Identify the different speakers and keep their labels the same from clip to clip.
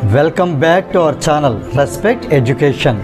Speaker 1: Welcome back to our channel Respect Education.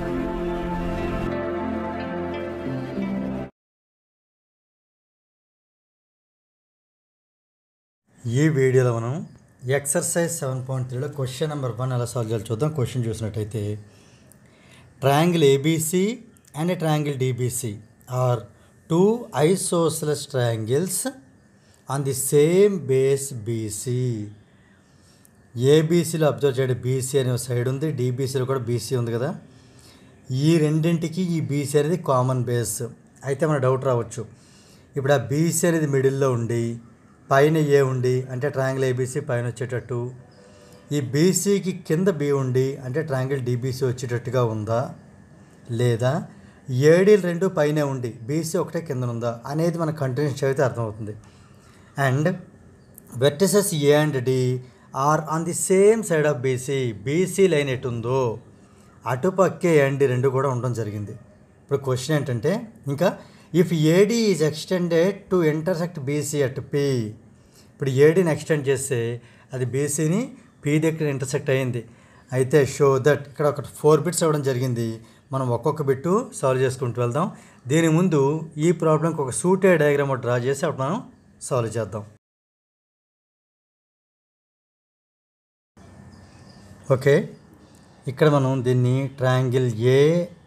Speaker 1: ఈ వీడియోలో మనం ఎక్సర్సైజ్ సెవెన్ పాయింట్ త్రీలో క్వశ్చన్ నెంబర్ వన్ ఎలా సాల్వ్ చేయాలో చూద్దాం క్వశ్చన్ చూసినట్టయితే triangle ABC and triangle DBC are two isosceles triangles on the same base BC ఏబీసీలో observe చేయండి బీసీ అనే సైడ్ ఉంది డీబీసీలో కూడా బీసీ ఉంది కదా ఈ రెండింటికి ఈ బీసీ అనేది కామన్ బేస్ అయితే మన డౌట్ రావచ్చు ఇప్పుడు ఆ బీసీ అనేది మిడిల్లో ఉండి పైన ఏ ఉండి అంటే ట్రయాంగిల్ ఏబీసీ పైన వచ్చేటట్టు ఈ బీసీకి కింద బి ఉండి అంటే ట్రయాంగిల్ డీబీసీ వచ్చేటట్టుగా ఉందా లేదా ఏడీలు రెండు పైనే ఉండి బీసీ ఒకటే కింద ఉందా అనేది మనకు కంటిన్యూస్ చదివితే అర్థమవుతుంది and vertices A and D are on the same side of BC BC line ఎటు ఉందో అటుపక్కే అండ్ రెండు కూడా ఉండడం జరిగింది ఇప్పుడు క్వశ్చన్ ఏంటంటే ఇంకా if AD is extended to intersect BC at P ఇప్పుడు ఏడీని ఎక్స్టెండ్ చేస్తే అది బీసీని పి దగ్గర ఇంటర్సెక్ట్ అయింది అయితే షో దట్ ఇక్కడ ఒక ఫోర్ బిట్స్ అవ్వడం జరిగింది మనం ఒక్కొక్క బిట్టు సాల్వ్ చేసుకుంటూ వెళ్దాం దీని ముందు ఈ ప్రాబ్లంకి ఒక సూటే డయాగ్రామ్ డ్రా చేసి అప్పుడు మనం సాల్వ్ చేద్దాం ఓకే ఇక్కడ మనం దీన్ని ట్రయాంగిల్ ఏ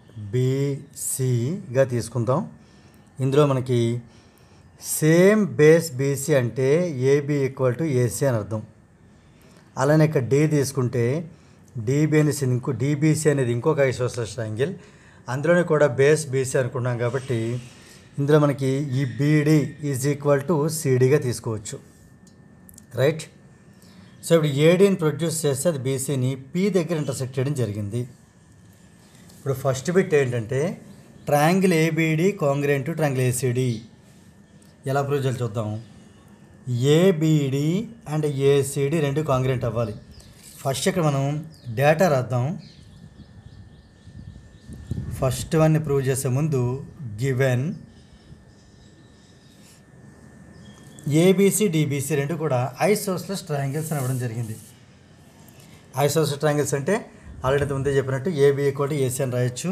Speaker 1: బిసిగా తీసుకుందాం ఇందులో మనకి సేమ్ బేస్ బీసీ అంటే ఏబి ఈక్వల్ టు ఏసీ అని అర్థం అలానే ఇక్కడ డి తీసుకుంటే డిబి అనేసి ఇంకో డిబిసి అనేది ఇంకొక ఐసోసలస్ ట్రయాంగిల్ అందులోనే కూడా బేస్ బీసీ అనుకున్నాం కాబట్టి ఇందులో మనకి ఈ బీడి ఈజ్ ఈక్వల్ టు సిడిగా తీసుకోవచ్చు రైట్ సో ఇప్పుడు ఏడీని ప్రొడ్యూస్ చేస్తే అది బీసీని పి దగ్గర ఇంటర్సెక్ట్ చేయడం జరిగింది ఇప్పుడు ఫస్ట్ బిట్ ఏంటంటే triangle ABD congruent triangle ACD ఎలా ప్రూవ్ చేయాలి చూద్దాం ఏబిడి అండ్ ఏసీడి రెండు కాంగ్రెంట్ అవ్వాలి ఫస్ట్ ఇక్కడ మనం డేటా రాద్దాం ఫస్ట్ వన్ని ప్రూవ్ చేసే ముందు గివెన్ ఏబీసీ డిబీసీ రెండు కూడా ఐసోస్లస్ ట్రయాంగిల్స్ అని ఇవ్వడం జరిగింది ఐసోస్లస్ ట్రయాంగిల్స్ అంటే ఆల్రెడీ ముందే చెప్పినట్టు ఏబీ ఈక్వల్ టు ఏసీ అని రాయొచ్చు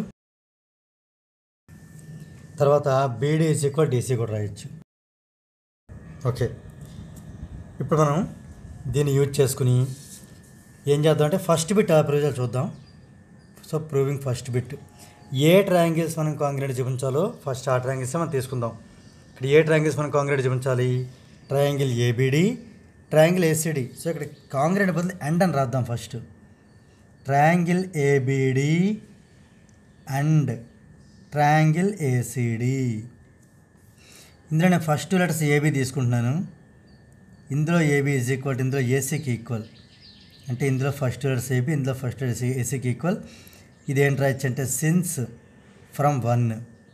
Speaker 1: తర్వాత బీడీ ఈజ్ ఈక్వల్ డీసీ కూడా రాయొచ్చు ఓకే ఇప్పుడు మనం దీన్ని యూజ్ చేసుకుని ఏం చేద్దాం అంటే ఫస్ట్ బిట్ ఆ ప్రూవ్ చేయాలి చూద్దాం సో ప్రూవింగ్ ఫస్ట్ బిట్ ఏ ట్రయాంగిల్స్ మనం కాంగ్రెంట్ చూపించాలో ఫస్ట్ ఆ ట్రయాంగిల్స్ మనం తీసుకుందాం ఇక్కడ ఏ ట్రయాంగిల్స్ మనం కాంగ్రెంట్ చూపించాలి triangle ABD triangle ACD so ఇక్కడ కాంగ్రెంట్ బదులు ఎండ్ అని రాద్దాం first triangle ABD and triangle ACD ఇందులో నేను ఫస్ట్ లెటర్స్ ఏబి తీసుకుంటున్నాను ఇందులో ఏబి ఈజ్ ఈక్వల్ ఇందులో ఏసీకి ఈక్వల్ అంటే ఇందులో ఫస్ట్ లెటర్స్ ఏబి ఇందులో ఫస్ట్ లెటర్స్ ఏసీకి ఈక్వల్ ఇది ఏంటి రాయొచ్చు అంటే since from one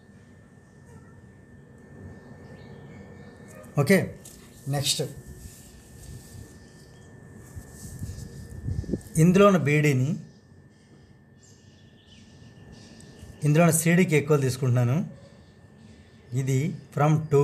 Speaker 1: okay next ఇందులో ఉన్న బీడీని ఇందులో ఉన్న సీడీకి ఎక్కువ తీసుకుంటున్నాను ఇది ఫ్రమ్ టూ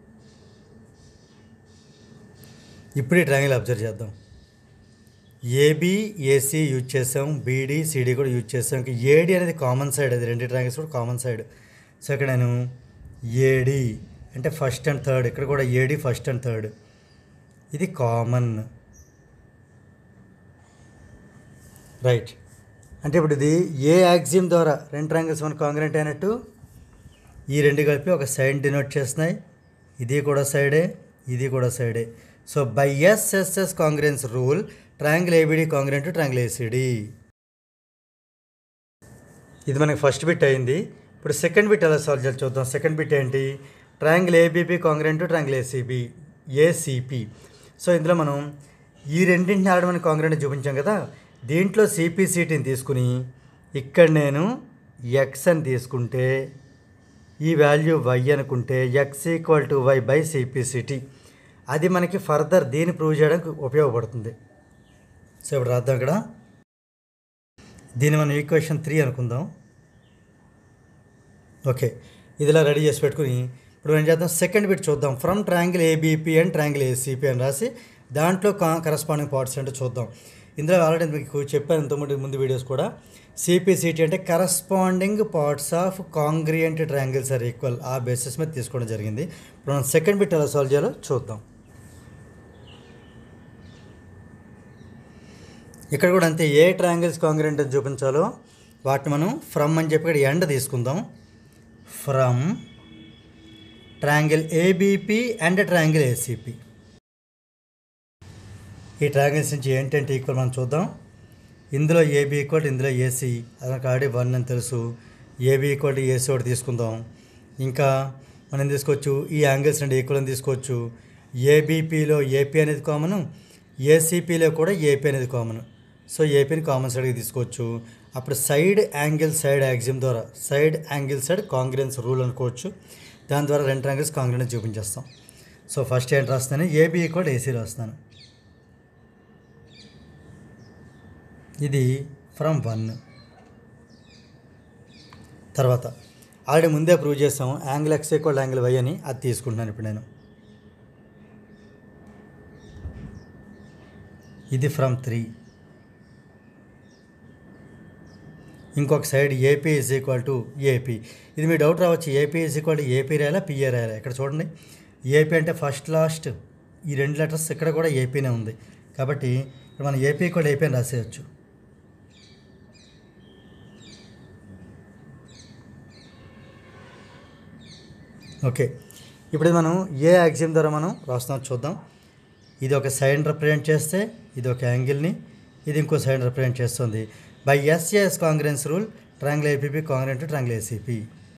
Speaker 1: ఇప్పుడు ఈ ట్రయాంగిల్ అబ్జర్వ్ చేద్దాం ఏబి ఏసీ యూజ్ చేసాం బీడీ సిడి కూడా యూజ్ చేసాం ఇంకా ఏడి అనేది కామన్ సైడ్ అది రెండు ట్రయాంగిల్స్ కూడా కామన్ సైడ్ సో ఇక్కడ నేను ఏడి అంటే ఫస్ట్ అండ్ థర్డ్ ఇక్కడ కూడా ఏడి ఫస్ట్ అండ్ థర్డ్ ఇది కామన్ రైట్ అంటే ఇప్పుడు ఇది ఏ యాక్సిమ్ ద్వారా రెండు ట్రయాంగిల్స్ మనకు కాంగ్రెంట్ అయినట్టు ఈ రెండు కలిపి ఒక సైడ్ డినోట్ చేస్తున్నాయి ఇది కూడా సైడే ఇది కూడా సైడే so by SSS congruence rule triangle ABD congruent triangle ACD ఇది మనకి ఫస్ట్ బిట్ అయింది ఇప్పుడు సెకండ్ బిట్ ఎలా సాల్వ్ చేయాలి చూద్దాం సెకండ్ బిట్ ఏంటి triangle ABP congruent triangle ACB ACP so ఇందులో మనం ఈ రెండింటిని ఆడ మనం కాంగ్రెంట్ చూపించాం కదా దీంట్లో సిపిసిటీని తీసుకుని ఇక్కడ నేను ఎక్స్ అని తీసుకుంటే ఈ వాల్యూ వై అనుకుంటే X equal to Y by CPCT అది మనకి ఫర్దర్ దీన్ని ప్రూవ్ చేయడానికి ఉపయోగపడుతుంది సో ఇప్పుడు రాద్దాం ఇక్కడ దీన్ని మనం ఈక్వేషన్ త్రీ అనుకుందాం ఓకే ఇదిలా రెడీ చేసి పెట్టుకుని ఇప్పుడు ఏం చేద్దాం సెకండ్ బిట్ చూద్దాం from triangle ABP and triangle ACP అని రాసి దాంట్లో కరస్పాండింగ్ పార్ట్స్ ఏంటో చూద్దాం ఇందులో ఆల్రెడీ మీకు చెప్పాను ఇంతకుముందు ముందు వీడియోస్ కూడా సిపిసిటీ అంటే corresponding parts of congruent triangles are equal ఆ బేసిస్ మీద తీసుకోవడం జరిగింది ఇప్పుడు మనం సెకండ్ బిట్ ఎలా సాల్వ్ చేయాలో చూద్దాం ఇక్కడ కూడా అంతే ఏ ట్రయాంగిల్స్ కాంగ్రెంట్ అని చూపించాలో వాటిని మనం ఫ్రమ్ అని చెప్పి ఇక్కడ ఎండ్ తీసుకుందాం from triangle ABP and triangle ACP ఈ ట్రయాంగిల్స్ నుంచి ఏంటంటే ఈక్వల్ మనం చూద్దాం ఇందులో ఏబీ ఈక్వల్ ఇందులో ఏసీ అదొక ఆడి వన్ అని తెలుసు ఏబీ ఈక్వల్ ఏసీ ఒకటి తీసుకుందాం ఇంకా మనం తీసుకోవచ్చు ఈ యాంగిల్స్ రెండు ఈక్వల్ అని తీసుకోవచ్చు ఏబీపీలో ఏపీ అనేది కామన్ ఏసీపీలో కూడా ఏపీ అనేది కామన్ సో ఏపీని కామన్ సైడ్కి తీసుకోవచ్చు అప్పుడు సైడ్ యాంగిల్ సైడ్ యాక్సిమ్ ద్వారా side angle side congruence rule అనుకోవచ్చు దాని ద్వారా రెండు యాంగిల్స్ కాంగ్రెన్స్ చూపించేస్తాం సో ఫస్ట్ ఏంటి రాస్తాను ఏబీ ఈక్వల్ ఏసీ రాస్తాను ఇది ఫ్రమ్ వన్ తర్వాత ఆల్రెడీ ముందే ప్రూవ్ చేసాం angle X equal angle Y అని అది తీసుకుంటున్నాను ఇప్పుడు నేను ఇది ఫ్రమ్ త్రీ ఇంకొక side AP is equal to AP ఇది మీ డౌట్ రావచ్చు AP is equal to AP రాయాలా పిఏ రాయాలా ఇక్కడ చూడండి ఏపీ అంటే ఫస్ట్ లాస్ట్ ఈ రెండు లెటర్స్ ఇక్కడ కూడా ఏపీనే ఉంది కాబట్టి ఇక్కడ మనం ఏపీ కూడా ఏపీ అని రాసేయచ్చు ఓకే ఇప్పుడు ఇది మనం ఏ యాక్సిమ్ ద్వారా మనం రాస్తున్నాం చూద్దాం ఇది ఒక సైడ్ రిప్రజెంట్ చేస్తే ఇది ఒక యాంగిల్ని ఇది ఇంకో సైడ్ రిప్రజెంట్ చేస్తుంది by SAS congruence rule triangle ABP congruent triangle ACP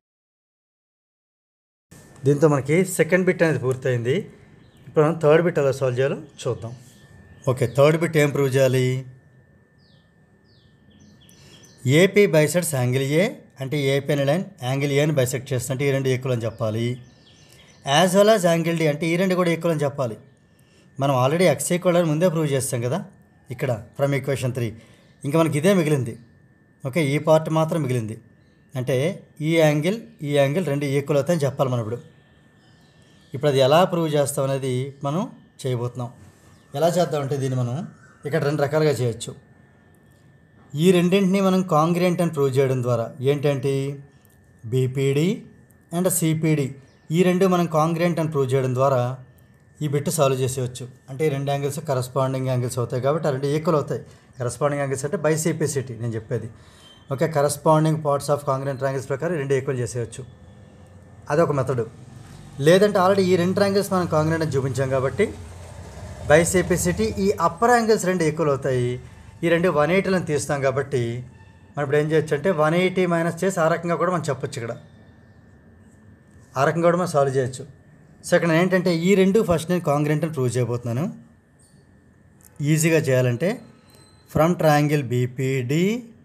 Speaker 1: దీంతో మనకి సెకండ్ బిట్ అనేది పూర్తయింది ఇప్పుడు మనం థర్డ్ బిట్ ఎలా సాల్వ్ చేయాలో చూద్దాం ఓకే థర్డ్ బిట్ ఏం ప్రూవ్ చేయాలి ఏపీ బైసెట్స్ యాంగిల్ ఏ అంటే ఏపీ అనే లైన్ యాంగిల్ ఏని బైసెక్ట్ చేస్తుంటే ఈ రెండు ఈక్వల్ అని చెప్పాలి as well as angle D అంటే ఈ రెండు కూడా ఈక్వల్ అని చెప్పాలి మనం ఆల్రెడీ ఎక్స్ ఈక్వల్ అని ముందే ప్రూవ్ చేస్తాం కదా ఇక్కడ ఫ్రమ్ ఈక్వేషన్ త్రీ ఇంకా మనకి ఇదే మిగిలింది ఓకే ఈ పార్ట్ మాత్రం మిగిలింది అంటే ఈ యాంగిల్ ఈ యాంగిల్ రెండు ఈక్వల్ అవుతాయని చెప్పాలి మనం ఇప్పుడు ఇప్పుడు అది ఎలా ప్రూవ్ చేస్తాం అనేది మనం చేయబోతున్నాం ఎలా చేద్దామంటే దీన్ని మనం ఇక్కడ రెండు రకాలుగా చేయొచ్చు ఈ రెండింటిని మనం కాంగ్రియంట్ అని ప్రూవ్ చేయడం ద్వారా ఏంటంటే బీపీడి అండ్ సిపిడి ఈ రెండు మనం కాంగ్రియంట్ అని ప్రూవ్ చేయడం ద్వారా ఈ బిట్ సాల్వ్ చేసేయచ్చు అంటే ఈ రెండు యాంగిల్స్ కరస్పాండింగ్ యాంగిల్స్ అవుతాయి కాబట్టి ఆ రెండు ఈక్వల్ అవుతాయి కరస్పాండింగ్ యాంగిల్స్ అంటే బై సిపిసిటీ నేను చెప్పేది okay corresponding parts of congruent angles ప్రకారం రెండు ఈక్వల్ చేసేయచ్చు అదొక మెథడ్ లేదంటే ఆల్రెడీ ఈ రెండు యాంగిల్స్ మనం కాంగ్రియంట్ అని చూపించాం కాబట్టి బై సిపిసిటీ ఈ అప్పర్ యాంగిల్స్ రెండు ఈక్వల్ అవుతాయి ఈ రెండు వన్ ఎయిటీలను తీస్తాం కాబట్టి మనం ఇప్పుడు ఏం చేయొచ్చు అంటే వన్ ఎయిటీ మైనస్ చేసి ఆ రకంగా కూడా మనం చెప్పొచ్చు ఇక్కడ ఆ రకంగా కూడా మనం సాల్వ్ చేయొచ్చు సో ఇక్కడ ఏంటంటే ఈ రెండు ఫస్ట్ నేను కాంగ్రెంట్ అని ప్రూవ్ చేయబోతున్నాను ఈజీగా చేయాలంటే from triangle BPD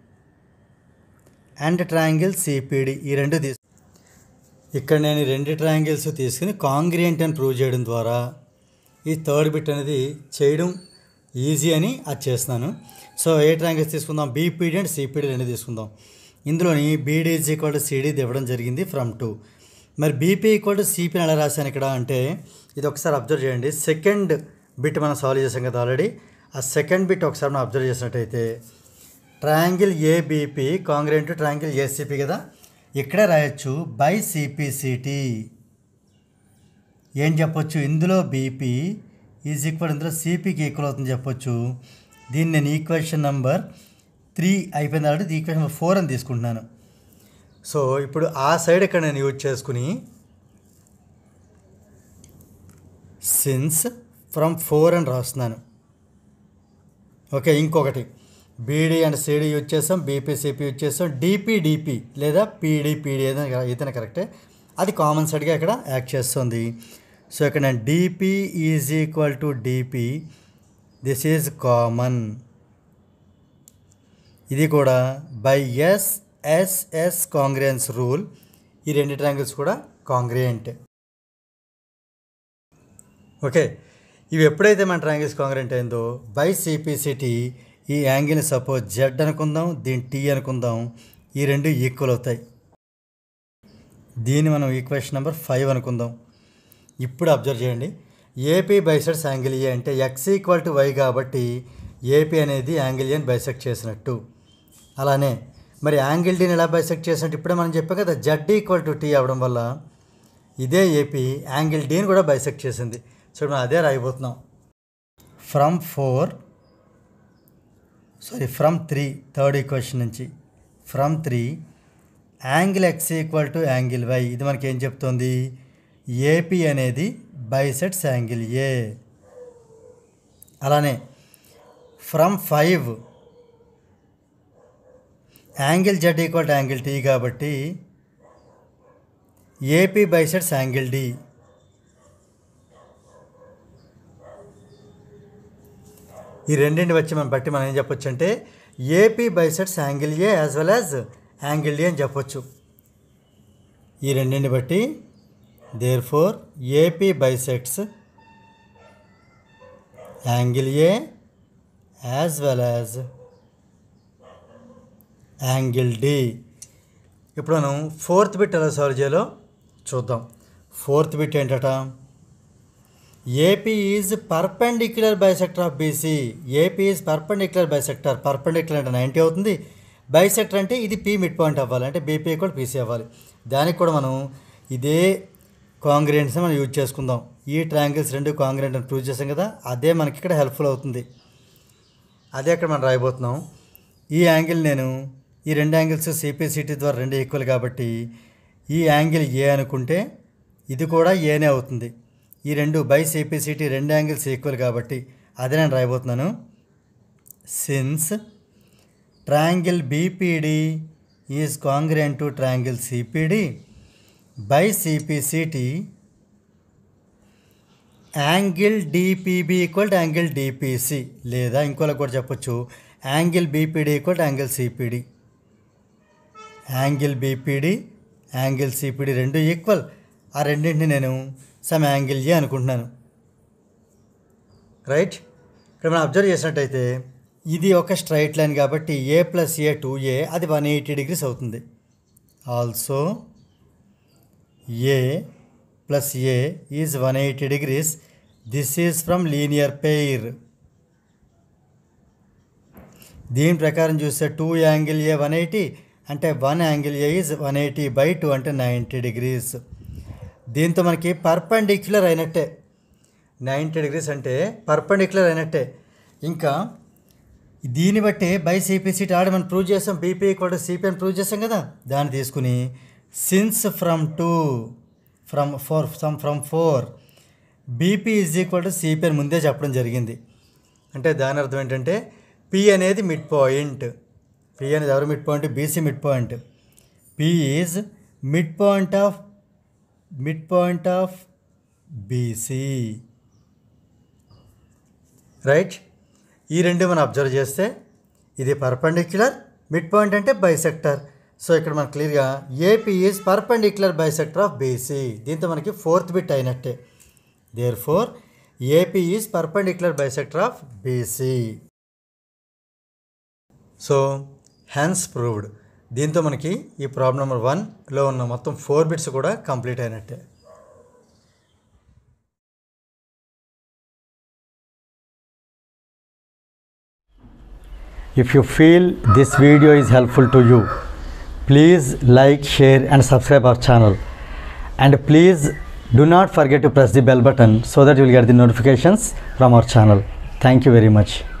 Speaker 1: and triangle CPD ఈ రెండు తీసు ఇక్కడ నేను ఈ రెండు ట్రయాంగిల్స్ తీసుకుని కాంగ్రియంట్ అని ప్రూవ్ చేయడం ద్వారా ఈ థర్డ్ బిట్ అనేది చేయడం ఈజీ అని అది చేస్తున్నాను సో ఏ ట్రయాంగిల్స్ తీసుకుందాం బీపీడీ అండ్ సిపిడి రెండు తీసుకుందాం ఇందులోని BD is equal to CD ఇవ్వడం జరిగింది ఫ్రమ్ టూ మరి బీపీ ఈక్వల్ టు సిపిని ఎలా రాశాను ఇక్కడ అంటే ఇది ఒకసారి అబ్జర్వ్ చేయండి సెకండ్ బిట్ మనం సాల్వ్ చేసాం కదా ఆల్రెడీ ఆ సెకండ్ బిట్ ఒకసారి మనం అబ్జర్వ్ చేసినట్టయితే triangle ABP congruent triangle ACP కదా ఇక్కడే రాయొచ్చు బై సిపిసిటీ ఏం చెప్పొచ్చు ఇందులో బీపీ ఈజ్ ఈక్వల్ ఇందులో సిపికి ఈక్వల్ అవుతుంది చెప్పొచ్చు దీన్ని నేను ఈక్వేషన్ నెంబర్ త్రీ అయిపోయింది కాబట్టి ఈక్వేషన్ నెంబర్ ఫోర్ అని తీసుకుంటున్నాను సో ఇప్పుడు ఆ సైడ్ ఇక్కడ నేను యూజ్ చేసుకుని సిన్స్ ఫ్రమ్ ఫోర్ అని రాస్తున్నాను ఓకే ఇంకొకటి బీడీ అండ్ సిడి యూజ్ చేస్తాం బీపీసీపీ యూజ్ చేస్తాం డిపి డిపి లేదా పీడీ పీడీ ఏదైనా ఏదైనా కరెక్టే అది కామన్ సైడ్గా ఇక్కడ యాక్ట్ చేస్తుంది సో ఇక్కడ నేను DP is equal to DP this is common ఇది కూడా by S SS congruence rule ఈ రెండు ట్రాంగిల్స్ కూడా కాంగ్రియంట్ ఓకే ఇవి ఎప్పుడైతే మన ట్రాంగిల్స్ కాంగ్రెంట్ అయిందో బై సిపిసిటీ ఈ యాంగిల్ని సపోజ్ జెడ్ అనుకుందాం దీని టీ అనుకుందాం ఈ రెండు ఈక్వల్ అవుతాయి దీన్ని మనం ఈక్వేషన్ నెంబర్ ఫైవ్ అనుకుందాం ఇప్పుడు అబ్జర్వ్ చేయండి ఏపీ బైసెడ్స్ యాంగిల్ ఏ అంటే ఎక్స్ ఈక్వల్ టు వై కాబట్టి ఏపీ అనేది యాంగిల్ ఏని బైసెక్ట్ చేసినట్టు అలానే మరి యాంగిల్ డీని ఎలా బైసెక్ట్ చేసినట్టు ఇప్పుడే మనం చెప్పాం కదా జడ్ ఈక్వల్ టు టీ అవడం వల్ల ఇదే ఏపీ యాంగిల్ డీని కూడా బైసెక్ట్ చేసింది సో మనం అదే రాయబోతున్నాం from four sorry from three third equation నుంచి from three angle X equal to angle Y ఇది మనకి ఏం చెప్తుంది ఏపీ అనేది బైసెట్స్ యాంగిల్ ఏ అలానే from five angle Z equal to angle T కాబట్టి ఏపీ బైసెట్స్ యాంగిల్ డి ఈ రెండింటి వచ్చి మనం బట్టి మనం ఏం చెప్పొచ్చు అంటే AP bisects angle A as well as angle D అని చెప్పొచ్చు ఈ రెండింటిని బట్టి therefore AP bisects angle A as well as angle D ఇప్పుడు మనం ఫోర్త్ బిట్ ఎలా సాల్వ్ చేయాలో చూద్దాం ఫోర్త్ బిట్ ఏంటట AP is perpendicular bisector of BC AP is perpendicular bisector perpendicular అంటే నైంటీ అవుతుంది బైసెక్టర్ అంటే ఇది పీ మిడ్ పాయింట్ అవ్వాలి అంటే బీపీ కూడా పీసీ అవ్వాలి దానికి కూడా మనం ఇదే కాంగ్రెంట్స్ మనం యూజ్ చేసుకుందాం ఈ ట్రయాంగిల్స్ రెండు కాంగ్రెంట్ అని ప్రూవ్ చేసాం కదా అదే మనకి ఇక్కడ హెల్ప్ఫుల్ అవుతుంది అదే ఇక్కడ మనం రాయబోతున్నాం ఈ యాంగిల్ నేను ఈ రెండు యాంగిల్స్ సిపిసిటీ ద్వారా రెండు ఈక్వల్ కాబట్టి ఈ యాంగిల్ ఏ అనుకుంటే ఇది కూడా ఏనే అవుతుంది ఈ రెండు బై సిపిసిటీ రెండు యాంగిల్స్ ఈక్వల్ కాబట్టి అదే నేను రాయబోతున్నాను since triangle BPD is congruent to triangle CPD by CPCT angle DPB equal to angle DPC లేదా ఇంకోలా కూడా చెప్పొచ్చు angle BPD equal to angle CPD angle BPD angle CPD రెండు ఈక్వల్ ఆ రెండింటిని నేను సమ్ యాంగిల్ ఏ అనుకుంటున్నాను రైట్ ఇక్కడ మనం అబ్జర్వ్ చేసినట్టయితే ఇది ఒక స్ట్రైట్ లైన్ కాబట్టి ఏ ప్లస్ ఏ టూ ఏ అది వన్ ఎయిటీ డిగ్రీస్ అవుతుంది also A plus A is one eighty degrees this is from linear pair దీని ప్రకారం చూస్తే two angle A one eighty అంటే one angle A is one eighty by two అంటే ninety degrees దీంతో మనకి perpendicular అయినట్టే ninety degrees అంటే perpendicular అయినట్టే ఇంకా దీన్ని బట్టి బై సిపిసిటీ ఆడ మనం ప్రూవ్ చేసాం బీపీ కూడా సిపి అని ప్రూవ్ చేసాం కదా దాన్ని తీసుకుని since from two from four sum from four BP is equal to CP అని ముందే చెప్పడం జరిగింది అంటే దాని అర్థం ఏంటంటే పి అనేది మిడ్ పాయింట్ పి అనేది ఎవరు mid point BC mid point P is mid point of mid point of BC right ఈ రెండు మనం అబ్జర్వ్ చేస్తే ఇది పర్పెండిక్యులర్ మిడ్ పాయింట్ అంటే బైసెక్టర్ సో ఇక్కడ మనకు క్లియర్గా AP is perpendicular bisector of BC దీంతో మనకి ఫోర్త్ బిట్ అయినట్టే therefore AP is perpendicular bisector of BC so hence proved దీంతో మనకి ఈ ప్రాబ్లం నెంబర్ వన్లో ఉన్న మొత్తం ఫోర్ బిట్స్ కూడా కంప్లీట్ అయినట్టే If you feel this video is helpful to you, please like, share and subscribe our channel. And please do not forget to press the bell button so that you will get the notifications from our channel. Thank you very much.